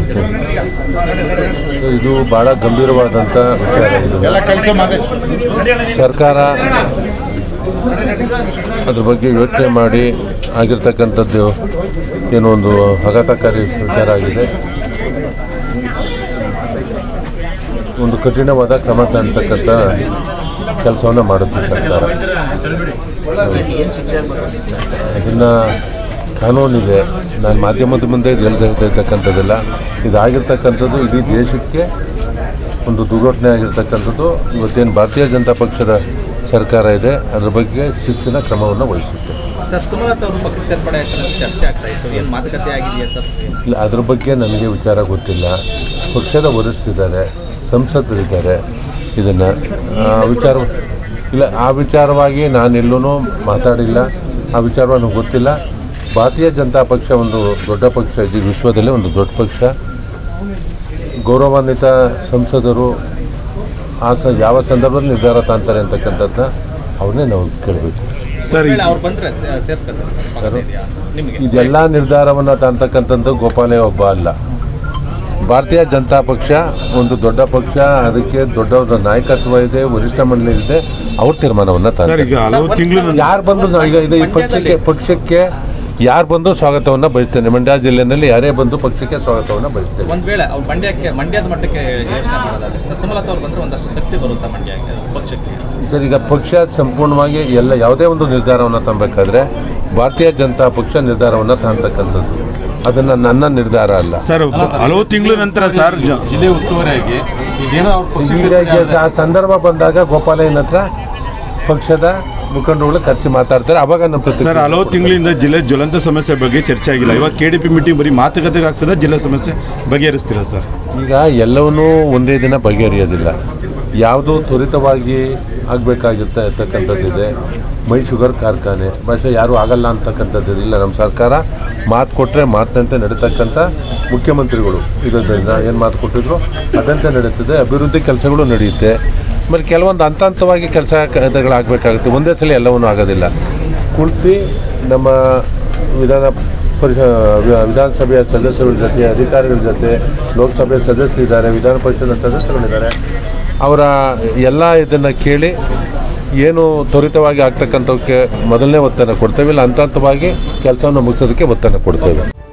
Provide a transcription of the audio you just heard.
ಇದು ಭಾಳ ಗಂಭೀರವಾದಂಥ ವಿಚಾರ ಇದು ಎಲ್ಲ ಕೆಲಸ ಮಾಡಿ ಸರ್ಕಾರ ಅದ್ರ ಬಗ್ಗೆ ಯೋಚನೆ ಮಾಡಿ ಆಗಿರ್ತಕ್ಕಂಥದ್ದು ಏನೋ ಒಂದು ಆಘಾತಕಾರಿ ವಿಚಾರ ಆಗಿದೆ ಒಂದು ಕಠಿಣವಾದ ಕ್ರಮ ತಗೊಳ್ತಕ್ಕಂಥ ಕೆಲಸವನ್ನು ಮಾಡುತ್ತೆ ಸರ್ಕಾರ ಅದನ್ನು ಕಾನೂನಿದೆ ನಾನು ಮಾಧ್ಯಮದ ಮುಂದೆ ಇದು ಹೇಳ್ತಾ ಇರ್ತಕ್ಕಂಥದ್ದಲ್ಲ ಇದಾಗಿರ್ತಕ್ಕಂಥದ್ದು ಇಡೀ ದೇಶಕ್ಕೆ ಒಂದು ದುರ್ಘಟನೆ ಆಗಿರ್ತಕ್ಕಂಥದ್ದು ಇವತ್ತೇನು ಭಾರತೀಯ ಜನತಾ ಪಕ್ಷದ ಸರ್ಕಾರ ಇದೆ ಅದ್ರ ಬಗ್ಗೆ ಶಿಸ್ತಿನ ಕ್ರಮವನ್ನು ವಹಿಸುತ್ತೆ ಸರ್ ಸುಮಲತಾ ಅವರು ಪಕ್ಷಕ್ಕೆ ಸೇರ್ಪಡೆ ಆಗ್ತಾರೆ ಅಂತ ಚರ್ಚೆ ಆಗ್ತಾ ಇತ್ತು ಏನು ಮಾತುಕತೆ ಆಗಿದೆಯಾ ಸರ್ ಇಲ್ಲ ಅದ್ರ ಬಗ್ಗೆ ನನಗೆ ವಿಚಾರ ಗೊತ್ತಿಲ್ಲ ಪಕ್ಷದ ವರಿಷ್ಠರಿದ್ದಾರೆ ಸಂಸದರಿದ್ದಾರೆ ಇದನ್ನು ವಿಚಾರ ಇಲ್ಲ ಆ ವಿಚಾರವಾಗಿ ನಾನೆಲ್ಲೂ ಮಾತಾಡಿಲ್ಲ ಆ ವಿಚಾರವಾಗಿ ನನಗೆ ಗೊತ್ತಿಲ್ಲ ಭಾರತೀಯ ಜನತಾ ಪಕ್ಷ ಒಂದು ದೊಡ್ಡ ಪಕ್ಷ ಇದೆ ವಿಶ್ವದಲ್ಲೇ ಒಂದು ದೊಡ್ಡ ಪಕ್ಷ ಗೌರವಾನ್ವಿತ ಸಂಸದರು ಆ ಸ ಯಾವ ಸಂದರ್ಭದಲ್ಲಿ ನಿರ್ಧಾರ ತಾಂತಾರೆ ಅಂತಕ್ಕಂಥದ್ದನ್ನ ಅವ್ರನ್ನೇ ನಾವು ಕೇಳಬೇಕು ಸರ್ ವೇಳೆ ಅವ್ರು ಬಂದ್ರೆ ಸೇ- ಸೇರ್ಸ್ಕೊತಾರೆ ಸರ್ ಪಕ್ಕದ ಇದೆಯಾ ನಿಮಗೆ ಇದೆಲ್ಲ ನಿರ್ಧಾರವನ್ನು ತಾಂತಕ್ಕಂಥದ್ದು ಗೋಪಾಲೇ ಒಬ್ಬ ಅಲ್ಲ ಭಾರತೀಯ ಜನತಾ ಪಕ್ಷ ಒಂದು ದೊಡ್ಡ ಪಕ್ಷ ಅದಕ್ಕೆ ದೊಡ್ಡ ಒಂದು ನಾಯಕತ್ವ ಇದೆ ವರಿಷ್ಠ ಮಂಡಳಿ ಇದೆ ಅವ್ರ ತೀರ್ಮಾನವನ್ನು ಸರ್ ಈಗ ಹಲವು ತಿಂಗಳು ಯಾರು ಬಂದು ನಾವು ಈಗ ಇದು ಈ ಪಕ್ಷಕ್ಕೆ ಪಕ್ಷಕ್ಕೆ ಯಾರು ಬಂದು ಸ್ವಾಗತವನ್ನು ಬಯಸ್ತೇನೆ ಮಂಡ್ಯ ಜಿಲ್ಲೆಯಲ್ಲಿ ಯಾರೇ ಬಂದು ಪಕ್ಷಕ್ಕೆ ಸ್ವಾಗತವನ್ನು ಬಯಸ್ತೇನೆ ಒಂದ್ ವೇಳೆ ಅವ್ರು ಮಂಡ್ಯಕ್ಕೆ ಮಂಡ್ಯದ ಮಟ್ಟಕ್ಕೆ ಯೋಚನೆ ಮಾಡೋದಾದ್ರೆ ಸರ್ ಸುಮಲತಾ ಅವ್ರು ಬಂದ್ರೆ ಒಂದಷ್ಟು ಶಕ್ತಿ ಬರುತ್ತಾ ಮಂಡ್ಯಕ್ಕೆ ಪಕ್ಷಕ್ಕೆ ಸರ್ ಈಗ ಪಕ್ಷ ಸಂಪೂರ್ಣವಾಗಿ ಎಲ್ಲ ಯಾವುದೇ ಒಂದು ನಿರ್ಧಾರವನ್ನು ತಗೊಬೇಕಾದ್ರೆ ಭಾರತೀಯ ಜನತಾ ಪಕ್ಷ ನಿರ್ಧಾರವನ್ನು ತಗೊತಕ್ಕಂಥದ್ದು ಅದನ್ನು ನನ್ನ ನಿರ್ಧಾರ ಅಲ್ಲ ಸರ್ ಹಲವು ತಿಂಗಳು ನಂತರ ಸರ್ ಜ- ಜಿಲ್ಲೆ ಉಸ್ತುವಾರಿಯಾಗಿ ಈಗೇನೋ ಅವ್ರ ಪಕ್ಷಕ್ಕೆ ಈಗ ಆ ಸಂದರ್ಭ ಬಂದಾಗ ಗೋಪಾಲಯ್ಯನ ಹತ್ರ ಪಕ್ಷದ ಮುಖಂಡರುಗಳು ಕರೆಸಿ ಮಾತಾಡ್ತಾರೆ ಅವಾಗ ನಮ್ಮ ಸರ್ ಪ್ರತಿಕ್ರಿಯೆ ಹಲವು ತಿಂಗಳಿಂದ ಜಿಲ್ಲೆ ಜ್ವಲಂತ ಸಮಸ್ಯೆ ಬಗ್ಗೆ ಚರ್ಚೆ ಆಗಿಲ್ಲ ಇವಾಗ ಕೆ ಡಿ ಪಿ ಮೀಟಿಂಗ್ ಬರೀ ಮಾತುಕತೆಗೆ ಆಗ್ತದೆ ಜಿಲ್ಲೆ ಸಮಸ್ಯೆ ಬಗೆಹರಿಸ್ತೀರಾ ಸರ್ ಈಗ ಎಲ್ಲವನ್ನೂ ಒಂದೇ ದಿನ ಬಗೆಹರಿಯೋದಿಲ್ಲ ಯಾವುದು ತ್ವರಿತವಾಗಿ ಆಗಬೇಕಾಗಿರ್ತ ಇರ್ತಕ್ಕಂಥದ್ದಿದೆ ಮೈ ಶುಗರ್ ಕಾರ್ಖಾನೆ ಭಾಷೆ ಯಾರೂ ಆಗಲ್ಲ ಅಂತಕ್ಕಂಥದ್ದು ಇಲ್ಲ ನಮ್ಮ ಸರ್ಕಾರ ಮಾತು ಕೊಟ್ಟರೆ ಮಾತಿನಂತೆ ನಡೀತಕ್ಕಂಥ ಮುಖ್ಯಮಂತ್ರಿಗಳು ಇದರಿಂದ ಏನು ಮಾತು ಕೊಟ್ಟಿದ್ರು ಅದಂತೆ ನಡೀತದೆ ಅಭಿವೃದ್ಧಿ ಕೆಲಸಗಳು ನಡೆಯುತ್ತೆ ಆಮೇಲೆ ಕೆಲವೊಂದು ಹಂತ ಹಂತವಾಗಿ ಕೆಲಸ ಆಗಬೇಕಾಗುತ್ತೆ ಒಂದೇ ಸಲ ಎಲ್ಲವನ್ನೂ ಆಗೋದಿಲ್ಲ ಕುಳಿತು ನಮ್ಮ ವಿಧಾನ ಪರಿಷ ವಿ- ವಿಧಾನಸಭೆಯ ಸದಸ್ಯರ ಜೊತೆ ಅಧಿಕಾರಿಗಳ ಜೊತೆ ಲೋಕಸಭೆ ಸದಸ್ಯರಿದ್ದಾರೆ ವಿಧಾನ ಪರಿಷತ್ನ ಸದಸ್ಯರುಗಳಿದ್ದಾರೆ ಅವರ ಎಲ್ಲ ಇದನ್ನು ಕೇಳಿ ಏನು ತ್ವರಿತವಾಗಿ ಆಗ್ತಕ್ಕಂಥವಕ್ಕೆ ಮೊದಲನೇ ಒತ್ತನ್ನು ಕೊಡ್ತೇವೆ ಇಲ್ಲ ಹಂತ ಹಂತವಾಗಿ ಕೆಲಸವನ್ನು ಮುಗಿಸೋದಕ್ಕೆ ಒತ್ತನ್ನು ಕೊಡ್ತೇವೆ